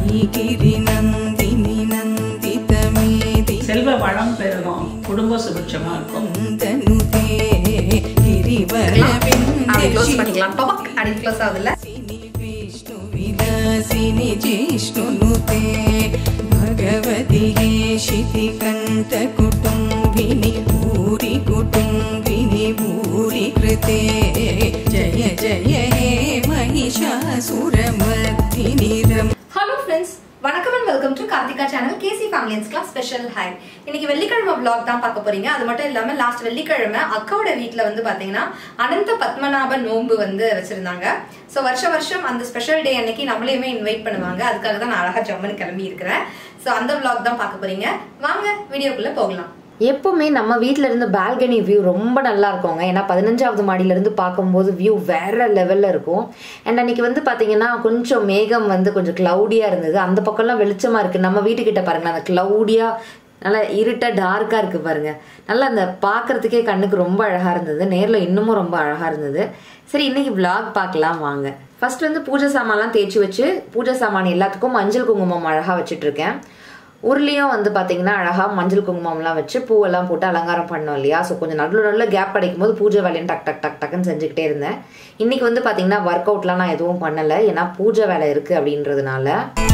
ஐகிரி நந்தினி நந்திதமேதி செல்வ வளம் பெருகும் குடும்ப சுபிட்சமா இருக்கும் தனுதே கிரிவர அப்படி க்ளோஸ் பண்ணிக்கலாம் பாப்பா அப்படி க்ளோஸ் ஆகுதுல்ல विष्णु विलासिनि जिष्णुनुते भगवति हे शितिकण्ठकुटुम्बिनि भूरि कुटुम्बिनि भूरि कृते जय जय हे महिषासुरमर्दिनि रम ஹலோ ஃப்ரெண்ட்ஸ் வணக்கம் and welcome to Karthika channel KC ஃபேமிலியன்ஸ்க்குலாம் ஸ்பெஷல் ஹாய் இன்னைக்கு வெள்ளிக்கிழமை vlog தான் பார்க்க போறீங்க அது மட்டும் இல்லாம லாஸ்ட் வெள்ளிக்கிழமை அக்காவோட வீட்ல வந்து பாத்தீங்கன்னா அனந்த பத்மநாப நோன்பு வந்து வச்சிருந்தாங்க ஸோ வருஷ வருஷம் அந்த ஸ்பெஷல் டே அன்னைக்கு நம்மளையுமே இன்வைட் பண்ணுவாங்க அதுக்காக தான் நான் அழகா ஜம்முன்னு கிளம்பி இருக்கிறேன் ஸோ அந்த vlog தான் பார்க்க போறீங்க வாங்க வீடியோக்குள்ள போகலாம் எப்பவுமே நம்ம வீட்ல இருந்து பால்கனி வியூ ரொம்ப நல்லா இருக்குங்க ஏன்னா பதினஞ்சாவது மாடியில இருந்து பார்க்கும்போது வியூ வேற லெவல்ல இருக்கும் அண்ட் அன்னைக்கு வந்து பாத்தீங்கன்னா கொஞ்சம் மேகம் வந்து கொஞ்சம் கிளவுடியா இருந்தது அந்த பக்கம்லாம் வெளிச்சமா இருக்கு நம்ம வீட்டுக்கிட்ட பாருங்க அந்த கிளவுடியா நல்லா இருட்டா டார்க்கா இருக்கு பாருங்க நல்லா அந்த பார்க்கறதுக்கே கண்ணுக்கு ரொம்ப அழகா இருந்தது நேர்ல இன்னமும் ரொம்ப அழகா இருந்தது சரி இன்னைக்கு vlog பார்க்கலாம் வாங்க ஃபர்ஸ்ட் வந்து பூஜை சாமான்லாம் தேய்ச்சி வச்சு பூஜை சாமான் எல்லாத்துக்கும் மஞ்சள் குங்குமம் அழகா வச்சுட்டு இருக்கேன் உருளையும் வந்து பார்த்தீங்கன்னா அழகாக மஞ்சள் குங்குமம்லாம் வச்சு பூவெல்லாம் போட்டு அலங்காரம் பண்ணோம் இல்லையா ஸோ கொஞ்சம் நடுவில் நடுவில் கேப் கிடைக்கும் போது பூஜை வேலையும் டக் டக் டக் டக்குன்னு செஞ்சுக்கிட்டே இருந்தேன் இன்னைக்கு வந்து பார்த்தீங்கன்னா ஒர்க் அவுட்லாம் நான் எதுவும் பண்ணலை ஏன்னா பூஜை வேலை இருக்குது அப்படின்றதுனால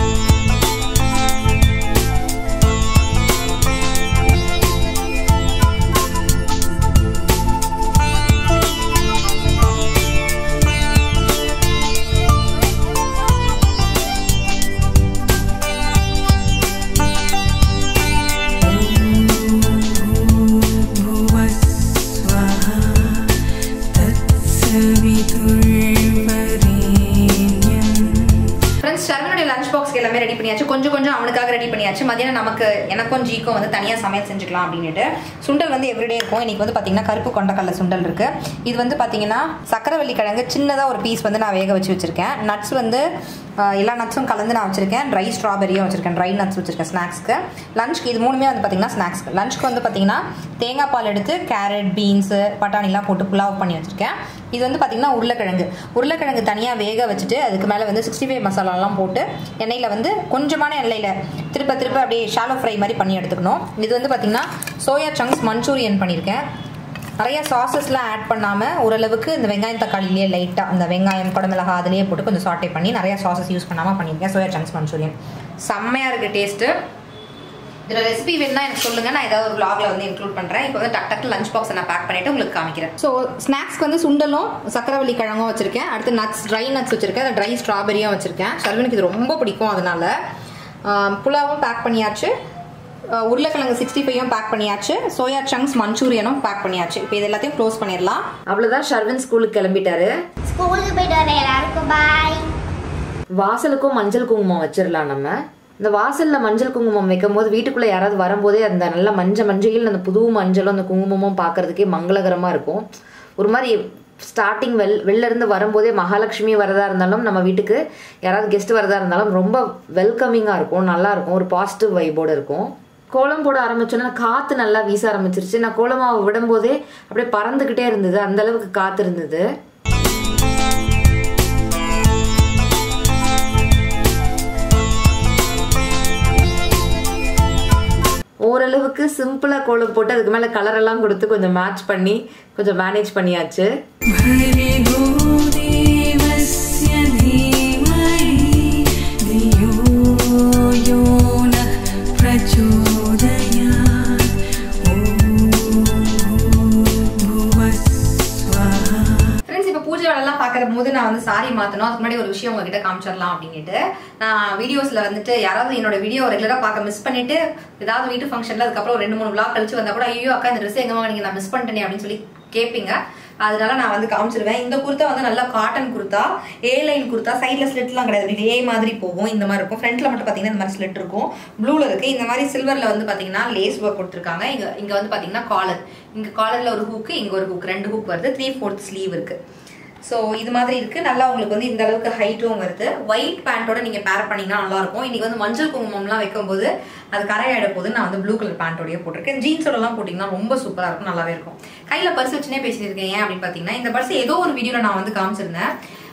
भुवः स्वः तत्सवितुर्वरेण्यम् ஃப்ரெண்ட்ஸ் ஷர்வனுடைய லஞ்ச் பாக்ஸ்க்கு எல்லாமே ரெடி பண்ணியாச்சு கொஞ்சம் கொஞ்சம் அவனுக்காக ரெடி பண்ணியாச்சு மதியானம் நமக்கு எனக்கும் ஜீக்கும் வந்து தனியாக சமையல் செஞ்சுக்கலாம் அப்படின்ட்டு சுண்டல் வந்து எவ்ரிடே இருக்கும் இன்னைக்கு வந்து பார்த்தீங்கன்னா கருப்பு கொண்டக்கடலை சுண்டல் இருக்கு இது வந்து பார்த்தீங்கன்னா சக்கரவள்ளி கிழங்கு சின்னதாக ஒரு பீஸ் வந்து நான் வேக வச்சு வச்சிருக்கேன் நட்ஸ் வந்து ஆஹ், எல்லா நட்ஸும் கலந்து நான் வச்சிருக்கேன் ட்ரை ஸ்ட்ராபெரியும் வச்சிருக்கேன் ட்ரை நட்ஸ் வச்சிருக்கேன் ஸ்நாக்ஸ்க்கு லஞ்ச்க்கு இது மூணுமே வந்து பார்த்தீங்கன்னா ஸ்நாக்ஸ்க்கு லஞ்ச்க்கு வந்து பார்த்தீங்கன்னா தேங்காய் பால் எடுத்து கேரட் பீன்ஸு பட்டாணிலாம் போட்டு புலாவ் பண்ணி வச்சிருக்கேன் இது வந்து பார்த்தீங்கன்னா உருளைக்கிழங்கு உருளைக்கிழங்கு தனியாக வேக வச்சுட்டு அதுக்கு மேலே வந்து சிக்ஸ்டி ஃபைவ் மசாலாலாம் போட்டு எண்ணெயில் வந்து கொஞ்சமான எண்ணெயில் திருப்ப திருப்ப அப்படியே ஷாலோ ஃப்ரை மாதிரி பண்ணி எடுத்துக்கணும் இது வந்து பார்த்தீங்கன்னா சோயா சங்க்ஸ் மஞ்சூரியன் பண்ணியிருக்கேன் நிறைய சாசஸ்லாம் ஆட் பண்ணாமல் ஓரளவுக்கு இந்த வெங்காயம் தக்காளிலேயே லைட்டாக அந்த வெங்காயம் குடமிளகா அதிலேயே போட்டு கொஞ்சம் சாட்டே பண்ணி நிறைய சாசஸ் யூஸ் பண்ணாமல் பண்ணியிருக்கேன் சோயா சங்க்ஸ் மஞ்சூரியன் செம்மையாக இருக்குது டேஸ்ட்டு இதோட ரெசிபி வேணும்னா எனக்கு சொல்லுங்க நான் ஏதாவது ஒரு vlogல வந்து இன்க்ளூட் பண்றேன் இப்போ வந்து டக் டக்கு லஞ்ச் பாக்ஸ் நான் பேக் பண்ணிட்டு உங்களுக்கு காமிக்கிறேன் ஸோ ஸ்நாக்ஸ்க்கு வந்து சுண்டலும் சக்கரவள்ளி கிழங்கும் வச்சிருக்கேன் அடுத்து நட்ஸ் ட்ரை நட்ஸ் வச்சிருக்கேன் ட்ரை ஸ்ட்ராபெரியும் வச்சிருக்கேன் ஷர்வனுக்கு இது ரொம்ப பிடிக்கும் அதனால ஆம், புலாவும் பேக் பண்ணியாச்சு ஆஹ், உருளைக்கிழங்கு சிக்ஸ்டி ஃபைவும் பேக் பண்ணியாச்சு சோயா சங்க்ஸ் மஞ்சூரியனும் பேக் பண்ணியாச்சு இப்போ இது எல்லாத்தையும் க்ளோஸ் பண்ணிடலாம் அவ்வளோதான் ஷர்வின் ஸ்கூலுக்கு கிளம்பிட்டாரு ஸ்கூலுக்கு போயிட்டு வரேன் எல்லாருக்கும் பாய் வாசலுக்கும் மஞ்சள் குங்குமம் வச்சிடலாம் நம்ம இந்த வாசல்ல மஞ்சள் குங்குமம் வைக்கும் போது வீட்டுக்குள்ள யாராவது வரும்போதே அந்த நல்ல மஞ்சள் மஞ்சள் அந்த புது மஞ்சளும் அந்த குங்குமமும் பார்க்கறதுக்கே மங்களகரமா இருக்கும் ஒரு மாதிரி ஸ்டார்டிங் வெள் வெளில இருந்து வரும்போதே மகாலட்சுமி வரதா இருந்தாலும் நம்ம வீட்டுக்கு யாராவது கெஸ்ட் வரதா இருந்தாலும் ரொம்ப வெல்கமிங்காக இருக்கும் நல்லா இருக்கும் ஒரு பாசிட்டிவ் வைபோடு இருக்கும் கோலம் போட ஆரம்பிச்சோன்னா காற்று நல்லா வீச ஆரம்பிச்சிருச்சு நான் கோலமாவை விடும்போதே அப்படியே பறந்துக்கிட்டே இருந்தது அந்த அளவுக்கு காற்று இருந்தது ஓரளவுக்கு சிம்பிளா கோலம் போட்டு அதுக்கு மேல கலர் எல்லாம் கொடுத்து கொஞ்சம் மேட்ச் பண்ணி கொஞ்சம் மேனேஜ் பண்ணியாச்சு भर्गो देवस्य धीमहि धियो यो नः प्रचोदयात् ॐ भुवः स्वः ஃப்ரெண்ட்ஸ் இப்போ பூஜை வேலைலாம் பார்க்குற போது நான் வந்து சாரி மாற்றணும் அதுக்கு முன்னாடி ஒரு விஷயம் உங்ககிட்ட காமிச்சிடலாம் அப்படின்ட்டு நான் வீடியோஸில் வந்துட்டு யாராவது என்னோட வீடியோ ரெகுலராக பார்க்க மிஸ் பண்ணிட்டு ஏதாவது வீட்டு ஃபங்க்ஷனில் அதுக்கப்புறம் ஒரு ரெண்டு மூணு விழா கழிச்சு வந்தால் கூட ஐயோ அக்கா இந்த ட்ரெஸ் எங்கே வாங்கினீங்க நான் மிஸ் பண்ணிட்டேனே அப்படின்னு சொல்லி கேட்பீங்க அதனால நான் வந்து காமிச்சிருவேன் இந்த குர்த்தா வந்து நல்லா cotton kurta A line kurta சைடில் ஸ்லிட்லாம் கிடையாது இப்படி ஏ மாதிரி போகும் இந்த மாதிரி இருக்கும் ஃப்ரண்ட்ல மட்டும் பார்த்தீங்கன்னா இந்த மாதிரி ஸ்லிட் இருக்கும் ப்ளூல இருக்கு இந்த மாதிரி சில்வரில் வந்து பார்த்தீங்கன்னா லேஸ் ஒர்க் கொடுத்துருக்காங்க இங்கே இங்கே வந்து பார்த்தீங்கன்னா காலர் இங்கே காலரில் ஒரு ஹூக்கு இங்கே ஒரு ஹூக் ரெண்டு ஹூக் வருது த்ரீ ஃபோர்த் ஸ்லீவ் இருக்கு ஸோ இது மாதிரி இருக்கு நல்லா உங்களுக்கு வந்து இந்த அளவுக்கு ஹைட்டும் வருது ஒயிட் பேண்ட்டோட நீங்க பேர் பண்ணீங்கன்னா நல்லா இருக்கும் இன்னைக்கு வந்து மஞ்சள் குங்குமம்லாம் வைக்கும்போது அது கரையாயிட போது நான் வந்து ப்ளூ கலர் பேண்ட்டோடய போட்டிருக்கேன் ஜீன்ஸோட எல்லாம் போட்டிங்கன்னா ரொம்ப சூப்பரா இருக்கும் நல்லாவே இருக்கும் கையில பர்ஸ் வச்சுனே பேசியிருக்கேன் ஏன் அப்படின்னு பார்த்தீங்கன்னா இந்த பர்ஸ் ஏதோ ஒரு வீடியோல நான் வந்து காமிச்சிருந்தேன்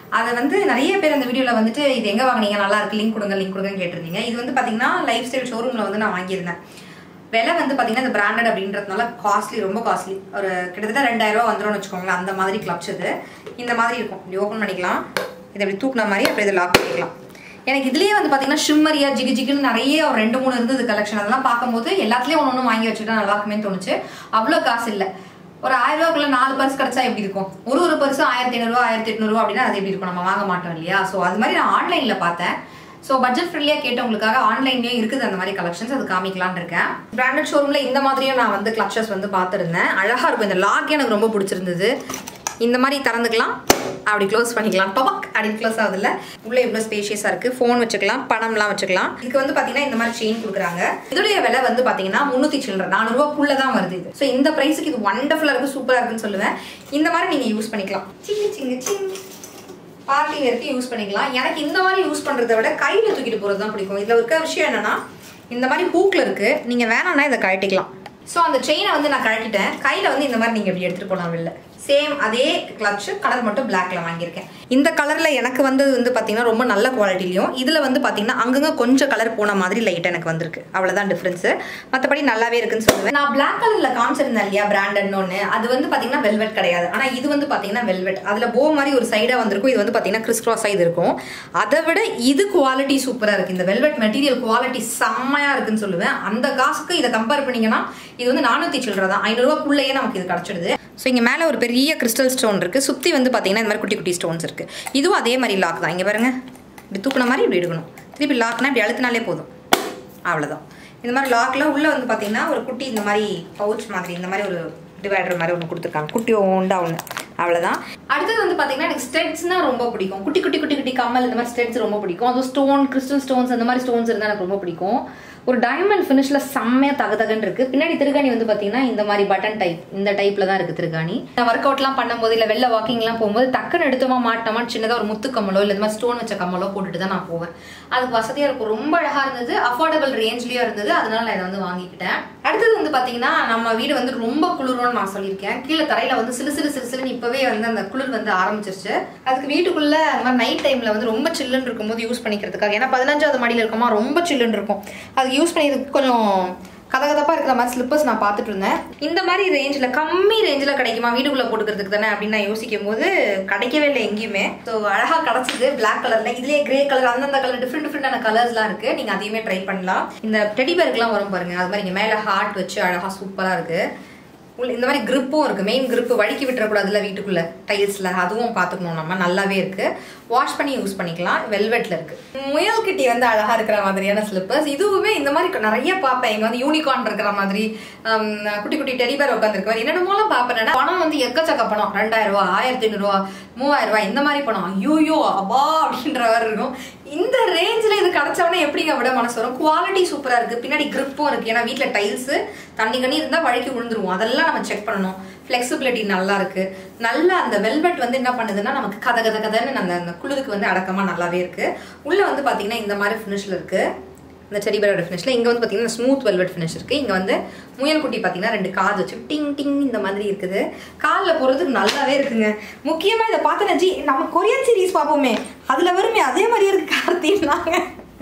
அதை வந்து நிறைய பேர் அந்த வீடியோவில் வந்துட்டு இது எங்கே வாங்குனீங்க நல்லா இருக்கு லிங்க் கொடுங்க லிங்க் கொடுங்கன்னு கேட்டிருந்தீங்க இது வந்து பார்த்தீங்கன்னா லைஃப் ஸ்டைல் ஷோரூமில் வந்து நான் வாங்கியிருந்தேன் விலை வந்து பார்த்தீங்கன்னா இந்த பிராண்டட் அப்படின்றதுனால காஸ்ட்லி ரொம்ப காஸ்ட்லி ஒரு கிட்டத்தட்ட ரெண்டாயிரம் ரூபா வந்துரும்னு வச்சுக்கோங்களேன் அந்த மாதிரி கிளப்ஸ் இது இந்த மாதிரி இருக்கும் இப்படி ஓப்பன் பண்ணிக்கலாம் இதை இப்படி தூக்குன மாதிரி அப்படியே இதை லாக் பண்ணிக்கலாம் எனக்கு இதுலயே வந்து பாத்தீங்கன்னா ஷிம்மரியா ஜிகு ஜிகுன்னு நிறைய ஒரு ரெண்டு மூணு இருந்தது கலெக்ஷன் அதெல்லாம் பார்க்கும்போது எல்லாத்துலயும் ஒன்று ஒன்று வாங்கி வச்சுட்டா நல்லா இருக்குமே தோணுச்சு அவ்வளோ காசு இல்லை ஒரு ஆயிரம் ரூபாய்க்குள்ள நாலு பர்ஸ் கிடைச்சா எப்படி இருக்கும் ஒரு ஒரு பர்ஸும் ஆயிரத்தி ஐநூறுரூவா ஆயிரத்தி எட்நூறுவா அப்படின்னா அது எப்படி இருக்கும் நம்ம வாங்க மாட்டோம் இல்லையா ஸோ அது மாதிரி நான் ஆன்லைன்ல பார்த்தேன் ஸோ பட்ஜெட் ஃப்ரெண்ட்லியாக கேட்டவங்களுக்காக ஆன்லைன்லேயும் இருக்குது அந்த மாதிரி கலெக்ஷன்ஸ் அது காமிக்கலாம்னு இருக்கேன் பிராண்டட் ஷோரூமில் இந்த மாதிரியும் நான் வந்து கிளச்சஸ் வந்து பார்த்துருந்தேன் அழகாக இருக்கும் இந்த லாக் எனக்கு ரொம்ப பிடிச்சிருந்தது இந்த மாதிரி திறந்துக்கலாம் அப்படி க்ளோஸ் பண்ணிக்கலாம் டொபக் அப்படி க்ளோஸ் ஆகுதுல்ல உள்ள இவ்வளோ ஸ்பேஷியஸாக இருக்குது ஃபோன் வச்சுக்கலாம் பணம்லாம் வச்சுக்கலாம் இதுக்கு வந்து பார்த்தீங்கன்னா இந்த மாதிரி செயின் கொடுக்குறாங்க இதோடைய விலை வந்து பார்த்தீங்கன்னா முந்நூற்றி சில்லற நானூறுரூவாக்குள்ளே தான் வருது இது ஸோ இந்த ப்ரைஸுக்கு இது ஒண்டர்ஃபுல்லாக இருக்குது சூப்பராக இருக்குன்னு சொல்லுவேன் இந்த மாதிரி நீங்கள் யூஸ் பண்ணிக்கலாம் சிங்கு சிங்கு சிங் பார்ட்டி வேருக்கு யூஸ் பண்ணிக்கலாம் எனக்கு இந்த மாதிரி யூஸ் பண்றதை விட கையில தூக்கிட்டு போறது தான் பிடிக்கும் இதுல இருக்க விஷயம் என்னன்னா இந்த மாதிரி ஹூக்ல இருக்கு நீங்க வேணாம்னா இதை கழட்டிக்கலாம் ஸோ அந்த செயினை வந்து நான் கழட்டிட்டேன் கையில வந்து இந்த மாதிரி நீங்க இப்படி எடுத்துட்டு போகலாம் வெளில சேம் அதே கிளட்ச் கலர் மட்டும் பிளாக்ல வாங்கியிருக்கேன் இந்த கலர்ல எனக்கு வந்தது வந்து பாத்தீங்கன்னா ரொம்ப நல்ல குவாலிட்டிலையும் இதுல வந்து பாத்தீங்கன்னா அங்கங்க கொஞ்சம் கலர் போன மாதிரி லைட் எனக்கு வந்திருக்கு அவ்வளவுதான் டிஃபரன்ஸ் மற்றபடி நல்லாவே இருக்குன்னு சொல்லுவேன் நான் பிளாக் கலர்ல காமிச்சிருந்தேன் இல்லையா பிராண்டட்னு ஒன்று அது வந்து பாத்தீங்கன்னா வெல்வெட் கிடையாது ஆனா இது வந்து பாத்தீங்கன்னா வெல்வெட் அதுல போ மாதிரி ஒரு சைடா வந்திருக்கும் இது வந்து பாத்தீங்கன்னா கிறிஸ் கிராஸ் இது இருக்கும் அதை விட இது குவாலிட்டி சூப்பரா இருக்கு இந்த வெல்வெட் மெட்டீரியல் குவாலிட்டி செம்மையா இருக்குன்னு சொல்லுவேன் அந்த காசுக்கு இதை கம்பேர் பண்ணீங்கன்னா இது வந்து நானூத்தி சில்லற தான் ஐநூறுரூவாக்குள்ளேயே நமக்கு இது கிடைச்சிடுது ஸோ இங்கே மேலே ஒரு பெரிய கிறிஸ்டல் ஸ்டோன் இருக்குது சுற்றி வந்து பார்த்தீங்கன்னா இந்த மாதிரி குட்டி குட்டி ஸ்டோன்ஸ் இருக்குது இதுவும் அதே மாதிரி லாக் தான் இங்கே பாருங்க இப்படி தூக்குன மாதிரி இப்படி எடுக்கணும் திருப்பி லாக்னா இப்படி அழுத்தினாலே போதும் அவ்வளோதான் இந்த மாதிரி லாக்கில் உள்ளே வந்து பார்த்தீங்கன்னா ஒரு குட்டி இந்த மாதிரி பவுச் மாதிரி இந்த மாதிரி ஒரு டிவைடர் மாதிரி ஒன்று கொடுத்துருக்காங்க குட்டி ஓண்டா ஒன்று அவ்வளோதான் அடுத்தது வந்து பார்த்தீங்கன்னா எனக்கு ஸ்டெட்ஸ்னா ரொம்ப பிடிக்கும் குட்டி குட்டி குட்டி குட்டி கம்மல் இந்த மாதிரி ஸ்டெட்ஸ் ரொம்ப பிடிக்கும் அதுவும் ஸ்டோன் கிறிஸ்டல் ஸ்டோன்ஸ் அந்த மாதிரி ஸ்டோன்ஸ் இருந்தால் எனக்கு ரொம்ப பிடிக்கும் ஒரு டைமண்ட் ஃபினிஷ்ல செம்மையா தகதகன்னு இருக்கு பின்னாடி திருகாணி வந்து பாத்தீங்கன்னா இந்த மாதிரி பட்டன் டைப் இந்த டைப்ல தான் இருக்கு திருகாணி ஒர்க் அவுட்லாம் பண்ணும்போது இல்ல வெளில வாக்கிங்லாம் போகும்போது டக்குன்னு எடுத்தோமா மாட்டோமா சின்னதா ஒரு முத்து கம்மலோ இல்ல இந்த மாதிரி ஸ்டோன் வச்ச கம்மலோ போட்டுட்டு தான் நான் போவேன் அதுக்கு வசதியா இருக்கும் ரொம்ப அழகா இருந்தது அஃபோர்டபுள் ரேஞ்ச்லயும் இருந்தது அதனால நான் இதை வந்து வாங்கிக்கிட்டேன் அடுத்தது வந்து பாத்தீங்கன்னா நம்ம வீடு வந்து ரொம்ப குளிரும்னு நான் சொல்லியிருக்கேன் கீழே தரையில வந்து சிலு சிலு சிலு சிலுன்னு இப்பவே வந்து அந்த குளிர் வந்து ஆரம்பிச்சிருச்சு அதுக்கு வீட்டுக்குள்ள அந்த மாதிரி நைட் டைம்ல வந்து ரொம்ப சில்லுன்னு இருக்கும்போது யூஸ் பண்ணிக்கிறதுக்காக ஏன்னா பதினஞ்சாவது மாடியில் இருக்கோமா ரொம்ப சில்லுன்னு இருக்கும் அது யூஸ் பண்ணிக்கிறதுக்கு கொஞ்சம் கதகதப்பா இருக்கிற மாதிரி ஸ்லிப்பர்ஸ் நான் பார்த்துட்டு இருந்தேன் இந்த மாதிரி ரேஞ்சில் கம்மி ரேஞ்சில் கிடைக்குமா வீட்டுக்குள்ள போட்டுக்கிறதுக்கு தானே அப்படின்னு நான் யோசிக்கும் போது கிடைக்கவே இல்லை எங்கேயுமே ஸோ அழகா கிடைச்சது பிளாக் கலர்ல இதுலயே கிரே கலர் அந்தந்த கலர் டிஃப்ரெண்ட் டிஃப்ரெண்டான கலர்ஸ்லாம் இருக்கு நீங்க அதையுமே ட்ரை பண்ணலாம் இந்த டெடி பேருக்குலாம் வரும் பாருங்க அது மாதிரி இங்க மேல ஹார்ட் வச்சு அழகா சூப்பரா இருக்கு உள்ள இந்த மாதிரி கிரிப்பும் இருக்கு மெயின் கிரிப்பு வழுக்கி விட்டுறக்கூடாதுல வீட்டுக்குள்ள டைல்ஸ்ல அதுவும் பார்த்துக்கணும் நம்ம நல்லாவே இருக்கு வாஷ் பண்ணி யூஸ் பண்ணிக்கலாம் வெல்வெட்ல இருக்கு முயல் கிட்டி வந்து அழகா இருக்கிற மாதிரியான ஸ்லிப்பர்ஸ் இதுவுமே இந்த மாதிரி நிறைய பார்ப்பேன் இங்க வந்து யூனிகார்ன் இருக்கிற மாதிரி ஹம், குட்டி குட்டி டெடிபேர் உட்காந்துருக்க மாதிரி என்னென்னமோலாம் பார்ப்பேன் பணம் வந்து எக்கச்சக்க பணம் ரெண்டாயிரம் ரூபா ஆயிரத்தி ஐநூறுரூவா மூவாயிரம் ரூபாய் இந்த மாதிரி பணம் ஐயோயோ அப்பா அப்படின்ற மாதிரி இருக்கும் இந்த ரேஞ்சில் இது கிடைச்சவொடனே எப்படிங்க விட மனசு வரும் குவாலிட்டி சூப்பரா இருக்கு பின்னாடி கிரிப்பும் இருக்கு ஏன்னா வீட்டில் டைல்ஸ் தண்ணி கண்ணி இருந்தால் வழுக்கி விழுந்துருவோம் அதெல்லாம் நம்ம செக் பண்ணணும் ஃப்ளெக்சிபிலிட்டி நல்லா இருக்கு நல்லா அந்த வெல்வெட் வந்து என்ன பண்ணுதுன்னா நமக்கு கத கத கதன்னு அந்த அந்த குளிருக்கு வந்து அடக்கமா நல்லாவே இருக்கு உள்ள வந்து பாத்தீங்கன்னா இந்த மாதிரி ஃபினிஷ்ல இருக்கு இந்த செடி பேரோட ஃபினிஷ்ல இங்க வந்து பாத்தீங்கன்னா ஸ்மூத் வெல்வெட் ஃபினிஷ் இருக்கு இங்க வந்து முயல் குட்டி பாத்தீங்கன்னா ரெண்டு காது வச்சு டிங் டிங் இந்த மாதிரி இருக்குது காலில் போறதுக்கு நல்லாவே இருக்குங்க முக்கியமா இதை பார்த்தா ஜி நம்ம கொரியன் சீரிஸ் பார்ப்போமே அதுல வருமே அதே மாதிரியே இருக்கு கார்த்தின்னாங்க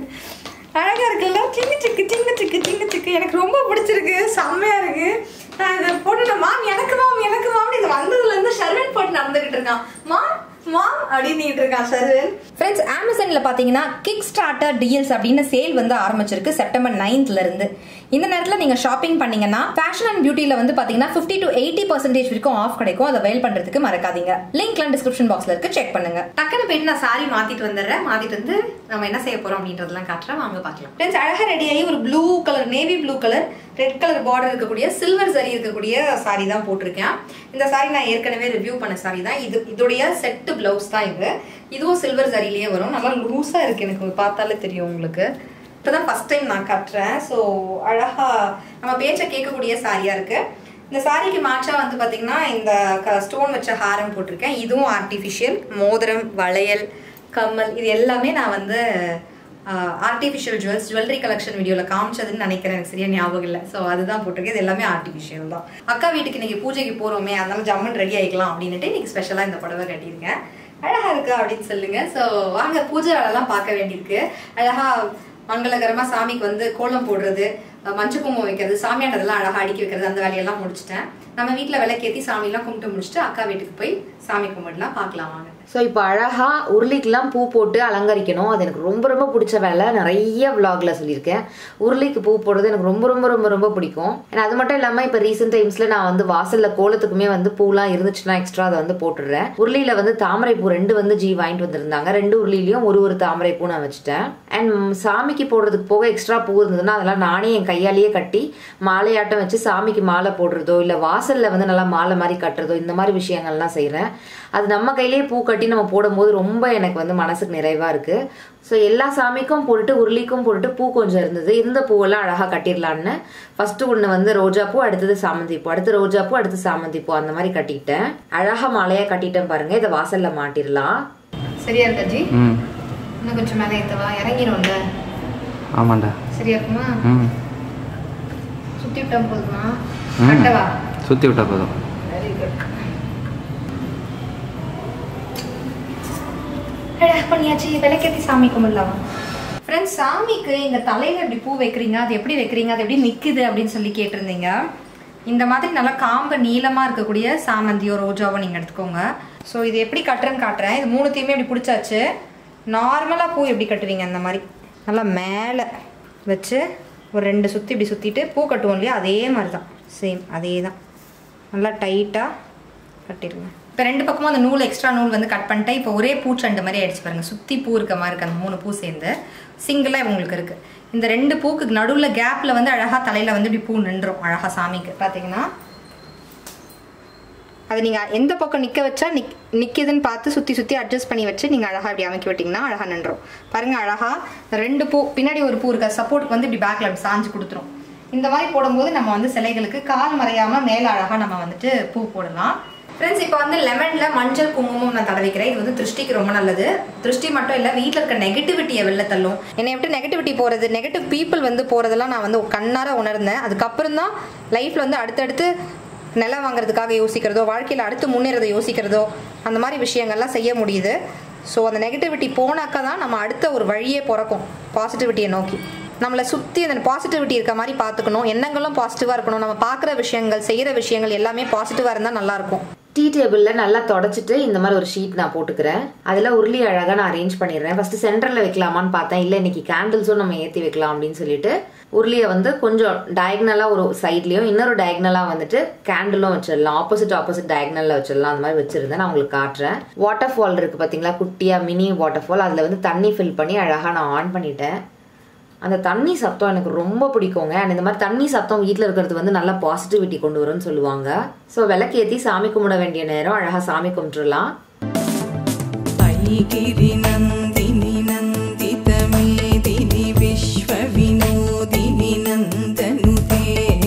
அழகா இருக்குல்ல சின்ன சிக்கு சின்ன சிக்கு சின்ன சிக்கு எனக்கு ரொம்ப பிடிச்சிருக்கு செம்மையா இருக்கு நான் இதை போட்டுட்டு மாம் எனக்கு மாம் எனக்கு மாம் இது வந்ததுல இருந்து ஷர்வன் போட்டு நடந்துகிட்டு இருக்கான் மாம் மாம் அப்படின்னு இருக்கான் சர்வன் ஃப்ரெண்ட்ஸ் அமேசான்ல பாத்தீங்கன்னா கிக் ஸ்டார்டர் டீல்ஸ் அப்படின்னு சேல் வந்து ஆரம்பிச்சிருக்கு செப்டம்பர் 9th இருந்து இந்த நேரத்தில் நீங்க ஷாப்பிங் பண்ணீங்கன்னா ஃபேஷன் அண்ட் பியூட்டில வந்து பாத்தீங்கன்னா 50 டு எயிட்டி பர்சன்டேஜ் வரைக்கும் ஆஃப் கிடைக்கும் அதை வெயில் பண்றதுக்கு மறக்காதீங்க லிங்க்லாம் டிஸ்கிரிப்ஷன் பாக்ஸ்ல இருக்கு செக் பண்ணுங்க டக்குன்னு போயிட்டு நான் சாரி மாத்திட்டு வந்துடுறேன் மாத்திட்டு வந்து நம்ம என்ன செய்ய போறோம் அப்படின்றதெல்லாம் காட்டுறேன் வாங்க பார்க்கலாம் ஃப்ரெண்ட்ஸ் அழகா ரெடி ஆகி ஒரு blue colour navy blue colour red colour border இருக்கக்கூடிய சில்வர் சரி இருக்கக்கூடிய சாரி தான் போட்டிருக்கேன் இந்த சாரி நான் ஏற்கனவே ரிவ்யூ பண்ண சாரி தான் இது இதோடைய செட்டு பிளவுஸ் தான் இது இதுவும் சில்வர் சரிலேயே வரும் நல்லா லூஸா இருக்கு எனக்கு பார்த்தாலே தெரியும் உங்களுக்கு இப்போதான் ஃபர்ஸ்ட் டைம் நான் கட்டுறேன் ஸோ அழகா நம்ம பேச்சை கேட்கக்கூடிய சாரியா இருக்கு இந்த சாரிக்கு மேட்சா வந்து பாத்தீங்கன்னா இந்த ஸ்டோன் வச்ச ஹாரம் போட்டிருக்கேன் இதுவும் ஆர்டிஃபிஷியல் மோதிரம் வளையல் கம்மல் இது எல்லாமே நான் வந்து ஆர்டிஃபிஷியல் ஜுவல்ஸ் ஜுவல்லரி கலெக்ஷன் வீடியோவில் காமிச்சதுன்னு நினைக்கிறேன் எனக்கு சரியா ஞாபகம் இல்லை ஸோ அதுதான் போட்டிருக்கு இது எல்லாமே ஆர்டிஃபிஷியல் தான் அக்கா வீட்டுக்கு இன்னைக்கு பூஜைக்கு போகிறோமே அதனால ஜம்மன் ரெடி ஆகிக்கலாம் அப்படின்னுட்டு இன்னைக்கு ஸ்பெஷலாக இந்த புடவை கட்டியிருக்கேன் அழகா இருக்கா அப்படின்னு சொல்லுங்க ஸோ வாங்க பூஜை வேலைலாம் பார்க்க வேண்டியிருக்கு அழகா மங்களகரமா சாமிக்கு வந்து கோலம் போடுறது அஹ் மஞ்சள் குங்குமம் வைக்கிறது சாமியானதெல்லாம் அழகா அடுக்கி வைக்கிறது அந்த வேலையெல்லாம் முடிச்சிட்டேன் நம்ம வீட்டில் விளக்கேற்றி சாமியெல்லாம் கும்பிட்டு முடிச்சுட்டு அக்கா வீட்டுக்கு போய் சாமி கும்பிடலாம் பார்க்கலாம் வாங்க ஸோ இப்போ அழகாக உருளைக்கெல்லாம் பூ போட்டு அலங்கரிக்கணும் அது எனக்கு ரொம்ப ரொம்ப பிடிச்ச வேலை நிறைய vlogல சொல்லியிருக்கேன் உருளைக்கு பூ போடுறது எனக்கு ரொம்ப ரொம்ப ரொம்ப ரொம்ப பிடிக்கும் ஏன்னா அது மட்டும் இல்லாமல் இப்போ ரீசெண்ட் டைம்ஸில் நான் வந்து வாசலில் கோலத்துக்குமே வந்து பூலாம் இருந்துச்சுன்னா எக்ஸ்ட்ரா அதை வந்து போட்டுடுறேன் உருளையில் வந்து தாமரை பூ ரெண்டு வந்து ஜி வாங்கிட்டு வந்திருந்தாங்க ரெண்டு உருளையிலையும் ஒரு ஒரு தாமரை பூ நான் வச்சுட்டேன் அண்ட் சாமிக்கு போடுறதுக்கு போக எக்ஸ்ட்ரா பூ இருந்ததுன்னா அதெல்லாம் நானே என் கையாலேயே கட்டி மாலையாட்டம் வச்சு சாமிக்கு மாலை போடுறதோ இல்லை வாசலில் வந்து நல்லா மாலை மாதிரி கட்டுறதோ இந்த மாதிரி விஷயங்கள்லாம் செய்கிறேன் அது நம்ம கையிலேயே பூ கட்டி நம்ம போடும்போது ரொம்ப எனக்கு வந்து மனசுக்கு நிறைவாக இருக்குது ஸோ எல்லா சாமிக்கும் போட்டுட்டு உருளிக்கும் போட்டுட்டு பூ கொஞ்சம் இருந்தது இருந்த பூவெல்லாம் அழகாக கட்டிடலான்னு ஃபஸ்ட்டு ஒன்று வந்து ரோஜா பூ அடுத்தது சாமந்தி பூ அடுத்து ரோஜா பூ அடுத்து சாமந்தி பூ அந்த மாதிரி கட்டிக்கிட்டேன் அழகாக மாலையாக கட்டிட்டேன் பாருங்க இதை வாசலில் மாட்டிடலாம் சரியா இருக்கா ஜி ம் இன்னும் கொஞ்சம் மேலே ஏற்றவா இறங்கிடும்ல ஆமாண்டா சரியா இருக்குமா ம் சுற்றி விட்டா போதுமா ம். கட்டவா சுற்றி விட்டா போதும் வெரி குட் பண்ணியாச்சு விளக்கேற்றி சாமி கும்பிடலாம் ஃப்ரெண்ட்ஸ் சாமிக்கு இந்த தலையில இப்படி பூ வைக்கிறீங்க அது எப்படி வைக்கிறீங்க அது எப்படி நிக்குது அப்படின்னு சொல்லி கேட்டிருந்தீங்க இந்த மாதிரி நல்லா காம்பு நீளமா இருக்கக்கூடிய சாமந்தியோ ரோஜாவோ நீங்க எடுத்துக்கோங்க ஸோ இது எப்படி கட்டுறேன்னு காட்டுறேன் இது மூணுத்தையுமே இப்படி பிடிச்சாச்சு நார்மலாக பூ எப்படி கட்டுவீங்க அந்த மாதிரி நல்லா மேலே வச்சு ஒரு ரெண்டு சுற்றி இப்படி சுற்றிட்டு பூ கட்டுவோம் இல்லையா அதே மாதிரி தான் சேம் அதே தான் நல்லா டைட்டாக கட்டிடுங்க இப்போ ரெண்டு பக்கமும் அந்த நூல் எக்ஸ்ட்ரா நூல் வந்து கட் பண்ணிட்டேன் இப்போ ஒரே பூச்சண்டு மாதிரி ஆயிடுச்சு பாருங்க சுற்றி பூ இருக்க மாதிரி இருக்கு அந்த மூணு பூ சேர்ந்து சிங்கிளாக உங்களுக்கு இருக்கு இந்த ரெண்டு பூக்கு நடுவில் கேப்பில் வந்து அழகாக தலையில் வந்து இப்படி பூ நின்றும் அழகாக சாமிக்கு பார்த்தீங்கன்னா அது நீங்கள் எந்த பக்கம் நிற்க வச்சா நிக் நிற்கிதுன்னு பார்த்து சுற்றி சுற்றி அட்ஜஸ்ட் பண்ணி வச்சு நீங்கள் அழகாக இப்படி அமைக்கி விட்டிங்கன்னா அழகாக நின்றோம் பாருங்கள் அழகாக ரெண்டு பூ பின்னாடி ஒரு பூ இருக்க சப்போர்ட்டுக்கு வந்து இப்படி பேக்கில் அப்படி சாஞ்சு கொடுத்துரும் இந்த மாதிரி போடும்போது நம்ம வந்து சிலைகளுக்கு கால் மறையாமல் மேலே அழகாக நம்ம வந்துட்டு பூ போடலாம் ஃப்ரெண்ட்ஸ் இப்போ வந்து லெமனில் மஞ்சள் குங்குமம் நான் தடவிக்கிறேன் இது வந்து திருஷ்டிக்கு ரொம்ப நல்லது திருஷ்டி மட்டும் இல்லை வீட்டில் இருக்க நெகட்டிவிட்டியை வெளில தள்ளும் என்னை விட்டு நெகட்டிவிட்டி போகிறது நெகட்டிவ் பீப்புள் வந்து போகிறதெல்லாம் நான் வந்து கண்ணார உணர்ந்தேன் அதுக்கப்புறம் தான் லைஃப்பில் வந்து அடுத்தடுத்து நிலம் வாங்குறதுக்காக யோசிக்கிறதோ வாழ்க்கையில் அடுத்து முன்னேறதை யோசிக்கிறதோ அந்த மாதிரி விஷயங்கள்லாம் செய்ய முடியுது ஸோ அந்த நெகட்டிவிட்டி போனாக்கா தான் நம்ம அடுத்த ஒரு வழியே பிறக்கும் பாசிட்டிவிட்டியை நோக்கி நம்மளை சுற்றி அந்த பாசிட்டிவிட்டி இருக்க மாதிரி பார்த்துக்கணும் எண்ணங்களும் பாசிட்டிவாக இருக்கணும் நம்ம பார்க்குற விஷயங்கள் செய்கிற விஷயங்கள் எல்லாமே பாசிட்டிவாக இருந்தால் நல்லாயிருக்கும் டீ டேபிளில் நல்லா தொடச்சிட்டு இந்த மாதிரி ஒரு ஷீட் நான் போட்டுக்கிறேன் அதில் உருளி அழகாக நான் அரேஞ்ச் பண்ணிடுறேன் ஃபஸ்ட்டு சென்டரில் வைக்கலாமான்னு பார்த்தேன் இல்லை இன்னைக்கு கேண்டில்ஸும் நம்ம ஏற்றி வைக்கலாம் அப்படின்னு சொல்லிட்டு உருளியை வந்து கொஞ்சம் டயக்னலாக ஒரு சைட்லேயும் இன்னொரு டயக்னலாக வந்துட்டு கேண்டிலும் வச்சிடலாம் ஆப்போசிட் ஆப்போசிட் டயக்னலில் வச்சிடலாம் அந்த மாதிரி வச்சிருந்தேன் நான் உங்களுக்கு காட்டுறேன் வாட்டர் ஃபால் இருக்குது பார்த்தீங்களா குட்டியாக மினி வாட்டர் ஃபால் அதில் வந்து தண்ணி ஃபில் பண்ணி அழகாக நான் ஆன் பண்ணிட்டேன் அந்த தண்ணி சத்தம் எனக்கு ரொம்ப பிடிக்குங்க அண்ட் இந்த மாதிரி தண்ணி சத்தம் வீட்டில் இருக்கிறது வந்து நல்லா பாசிட்டிவிட்டி கொண்டு வரும்னு சொல்லுவாங்க ஸோ விளக்கேற்றி சாமி கும்பிட வேண்டிய நேரம் அழகாக சாமி கும்பிட்டுலாம் ऐगिरि नन्दिनि नन्दितमेदिनि विश्वविनोदिनि नन्दनुते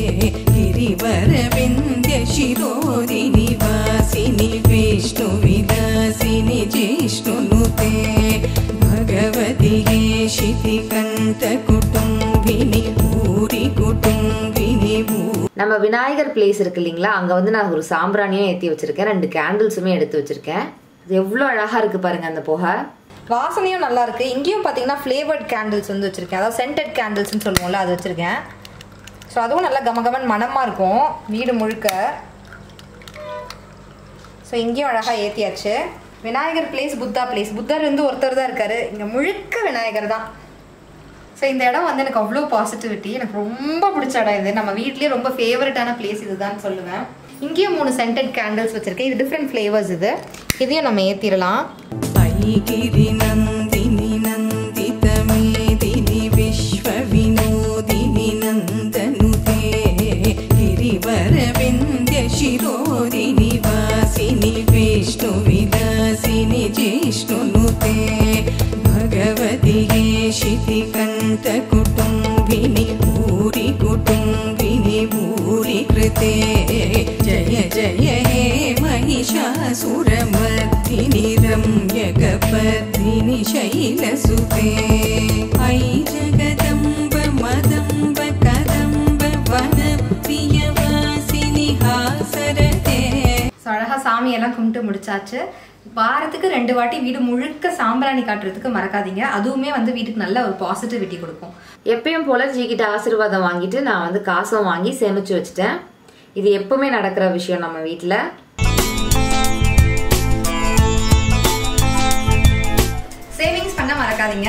गिरिवरविन्द्यशिरोदिनि वासिनि विष्णुविलासिनि जिष्णुनुते भगवति हे शितिकण्ठकुटुम्बिनि भूरि कुटुम्बिनि भू நம்ம விநாயகர் பிளேஸ் இருக்கு இல்லைங்களா அங்கே வந்து நான் ஒரு சாம்பிராணியும் ஏற்றி வச்சிருக்கேன் ரெண்டு கேண்டில்ஸுமே எடுத்து வச்சிருக்கேன் இது எவ்வளோ அழகாக இருக்கு பாருங்க அந்த புகை வாசனையும் நல்லா இருக்கு இங்கேயும் பார்த்தீங்கன்னா ஃப்ளேவர்ட் கேண்டில்ஸ் வந்து வச்சிருக்கேன் அதாவது சென்டட் கேண்டில்ஸ்னு சொல்லுவோம்ல அது வச்சிருக்கேன் ஸோ அதுவும் நல்லா கமகமன் மணமாக இருக்கும் வீடு முழுக்க ஸோ இங்கேயும் அழகாக ஏற்றியாச்சு விநாயகர் பிளேஸ் புத்தா பிளேஸ் புத்தர் வந்து ஒருத்தர் தான் இருக்காரு இங்கே முழுக்க விநாயகர் தான் ஸோ இந்த இடம் வந்து எனக்கு அவ்வளோ பாசிட்டிவிட்டி எனக்கு ரொம்ப பிடிச்ச இடம் இது நம்ம வீட்லேயே ரொம்ப ஃபேவரட்டான பிளேஸ் இதுதான் சொல்லுவேன் இங்கேயும் மூணு சென்டட் கேண்டில்ஸ் வச்சுருக்கேன் இது டிஃப்ரெண்ட் ஃப்ளேவர்ஸ் இது இதையும் நம்ம ஏற்றிடலாம் ऐगिरि नन्दिनि नन्दितमेदिनि विश्वविनोदिनि नन्दनुते गिरिवरविन्द्यशिरोदिनि वासिनि विष्णुविलासिनि जिष्णुनुते भगवति हे शितिकण्ठकुटुम्बिनि भूरि कुटुम्बिनि भूरि कृते जय जय हे महिषासुरमर्दिनि रम्यकपर्दिनि शैलसुते ऐ जगदम्ब मदम्ब कदम्ब वनप्रियवासिनि हासरते ஸோ அழகாக சாமியெல்லாம் கும்பிட்டு முடிச்சாச்சு வாரத்துக்கு ரெண்டு வாட்டி வீடு முழுக்க சாம்பிராணி காட்டுறதுக்கு மறக்காதீங்க அதுவுமே வந்து வீட்டுக்கு நல்ல ஒரு பாசிட்டிவிட்டி கொடுக்கும் எப்பயும் போல ஜி கிட்ட ஆசீர்வாதம் வாங்கிட்டு நான் வந்து காசும் வாங்கி சேமிச்சு வச்சுட்டேன் இது எப்பவுமே நடக்கிற விஷயம் நம்ம வீட்டில் சேவிங்ஸ் பண்ண மறக்காதீங்க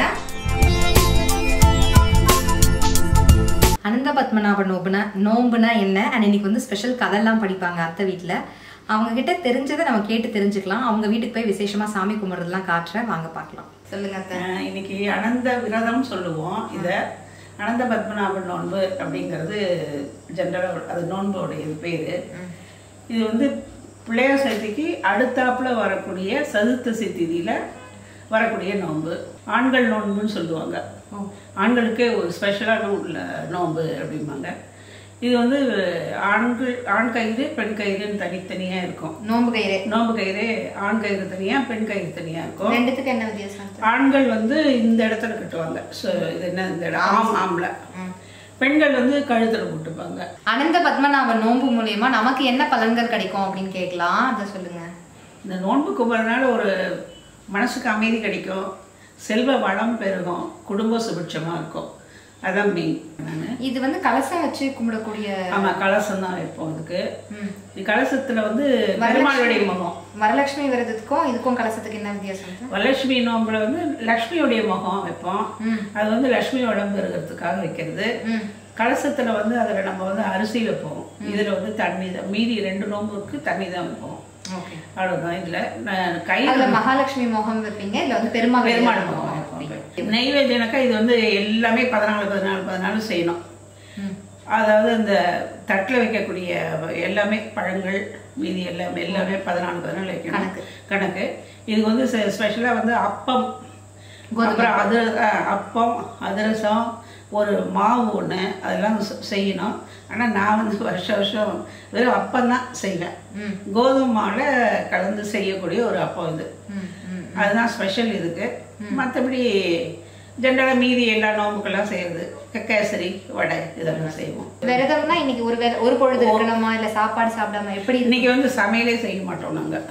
அனந்த பத்மநாப நோம்புனா நோம்புனா என்ன அண்ட் இன்னைக்கு வந்து ஸ்பெஷல் கதையெல்லாம் படிப்பாங்க அத்தை வீட்டில் அவங்க கிட்ட தெரிஞ்சதை நம்ம கேட்டு தெரிஞ்சுக்கலாம் அவங்க வீட்டுக்கு போய் விசேஷமா சாமி கும்பிட்றதுலாம் காட்டுறேன் வாங்க பார்க்கலாம் சொல்லுங்க அத்தை அஹ் இன்னைக்கு அனந்த விரதம் சொல்லுவோம் இதை அனந்த பத்மநாப நோன்பு அப்படிங்கிறது ஜென்ரலாக அது நோன்புடைய பேர் இது வந்து பிள்ளையார் சதுர்த்திக்கு அடுத்தாப்புல வரக்கூடிய சதுர்த்தசி திதியில வரக்கூடிய நோன்பு ஆண்கள் நோன்புன்னு சொல்லுவாங்க ஆண்களுக்கே ஒரு ஸ்பெஷலான உள்ள நோன்பு அப்படிம்பாங்க இது வந்து ஆண்கள் ஆண் கயிறு பெண் கயிறுன்னு தனித்தனியாக இருக்கும் நோம்பு கயிறு நோம்பு கயிறு ஆண் கயிறு தனியாக பெண் கயிறு தனியாக இருக்கும் ரெண்டுத்துக்கு என்ன வித்தியாசம் அத்தை? ஆண்கள் வந்து இந்த இடத்துல கட்டுவாங்க ஸோ இது என்ன இந்த இடம் ஆம் ஆம்பளை பெண்கள் வந்து கழுத்துல போட்டுப்பாங்க அனந்த பத்மநாப நோன்பு மூலியமா நமக்கு என்ன பலன்கள் கிடைக்கும் அப்படின்னு கேட்கலாம் அதை சொல்லுங்க இந்த நோன்பு கும்பறனால ஒரு மனசுக்கு அமைதி கிடைக்கும் செல்வ வளம் பெருகும் குடும்ப சுபிட்சமாக இருக்கும் அதான் மெயின் நான் இது வந்து கலசம் வச்சு கும்பிடக்கூடிய ஆமாம் கலசம் தான் வைப்போம் அதுக்கு ம். இது கலசத்தில் வந்து பெருமாளுடைய முகம் வரலட்சுமி விரதத்துக்கும் இதுக்கும் கலசத்துக்கு என்ன வித்தியாசம் அத்தை? வரலட்சுமி நோம்புல வந்து லக்ஷ்மியுடைய முகம் வைப்போம் அது வந்து லக்ஷ்மி உடம்பு இருக்கிறதுக்காக வைக்கிறது ம். கலசத்துல வந்து அதுல நம்ம வந்து அரிசி வைப்போம் இதுல வந்து தண்ணி தான் மீதி ரெண்டு நோம்புக்கு தண்ணி தான் வைப்போம் ஓகே அவ்வளவுதான் இதுல நான் கை அதுல மகாலட்சுமி மோகம் வைப்பீங்க இல்ல வந்து பெருமாள் பெருமாள் விரதம் முகம் வைப்பீங்க. வைப்போம் நெய்வேத்தியனாக்கா இது வந்து எல்லாமே பதினாலு பதினாலு பதினாலு செய்யணும் ம். அதாவது இந்த தட்டில் வைக்கக்கூடிய எல்லாமே பழங்கள் மீதி எல்லாமே எல்லாமே பதினாலு பதினாலு வைக்கணும் கணக்கு இது வந்து ஸ்பெஷலாக வந்து அப்பம் அப்புறம் அது அஹ், அப்பம் அதிரசம் ஒரு மாவு ஒன்று அதெல்லாம் செ- செய்யணும் ஆனால் நான் வந்து வருஷம் வருஷம் வெறும் அப்பம் தான் செய்வேன் கோதுமை மாவில் கலந்து செய்யக்கூடிய ஒரு அப்பம் இது ம், ம். அதுதான் ஸ்பெஷல் இதுக்கு மற்றபடி ஜென்ரலாக மீதி எல்லா நோம்புக்கெல்லாம் செய்யறது கேசரி வடை இதெல்லாம் செய்வோம் விரதம்னா இன்னைக்கு ஒரு வேளை- ஒரு பொழுது இருக்கணுமா இல்ல சாப்பாடு சாப்பிடாம எப்படி இருக்கு? இன்னைக்கு வந்து சமையலே செய்ய மாட்டோம் நாங்கள்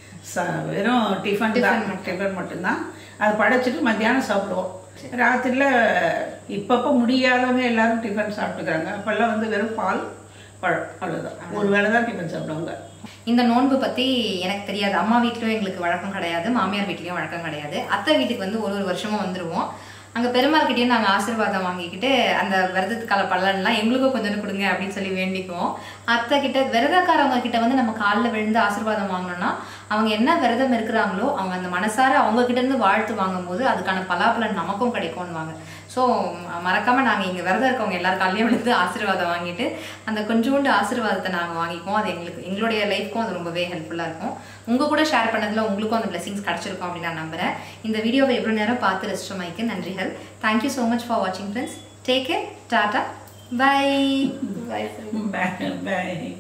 ச வெறும் டிஃபன் தான் டிஃபன் மட்டும்தான் அது படைச்சிட்டு மத்தியானம் சாப்பிடுவோம் ராத்திரியில் இப்பப்போ முடியாதவங்க எல்லாரும் டிஃபன் சாப்பிட்டுக்கிறாங்க அப்போல்லாம் வந்து வெறும் பால் பழம் அவ்வளோதான் ஒரு வேளை தான் டிஃபன் சாப்பிடுவாங்க இந்த நோன்பு பத்தி எனக்கு தெரியாது அம்மா வீட்லயும் எங்களுக்கு வழக்கம் கிடையாது மாமியார் வீட்லயும் வழக்கம் கிடையாது அத்தை வீட்டுக்கு வந்து ஒரு ஒரு வருஷமும் வந்துருவோம் அங்க பெருமாள் கிட்டயும் நாங்க ஆசீர்வாதம் வாங்கிக்கிட்டு அந்த விரதத்துக்கால பலன்லாம் எங்களுக்கும் கொஞ்சம் கொடுங்க அப்படின்னு சொல்லி வேண்டிக்குவோம் அத்தை கிட்ட விரதக்காரவங்க கிட்ட வந்து நம்ம காலில் விழுந்து ஆசீர்வாதம் வாங்கினோம்னா அவங்க என்ன விரதம் இருக்கிறாங்களோ அவங்க அந்த மனசார அவங்க கிட்ட இருந்து வாழ்த்து வாங்கும்போது அதுக்கான பலாபலன் நமக்கும் கிடைக்கும்னுவாங்க ஸோ மறக்காம நாங்க இங்க விரதம் இருக்கவங்க எல்லார் காலையும் விழுந்து ஆசீர்வாதம் வாங்கிட்டு அந்த கொஞ்சோண்டு ஆசீர்வாதத்தை நாங்க வாங்கிக்குவோம் அது எங்களுக்கு எங்களுடைய லைஃப்க்கும் அது ரொம்பவே ஹெல்ப்ஃபுல்லா இருக்கும் உங்க கூட ஷேர் பண்ணதுல உங்களுக்கும் அந்த பிளெஸிங்ஸ் கிடைச்சிருக்கும் அப்படின்னு நான் நம்புறேன் இந்த வீடியோவை எவ்வளவு நேரம் பார்த்து ரசிச்சமைக்கு நன்றிகள் தேங்க்யூ ஸோ மச் ஃபார் வாட்சிங் friends take care tata bye bye bye by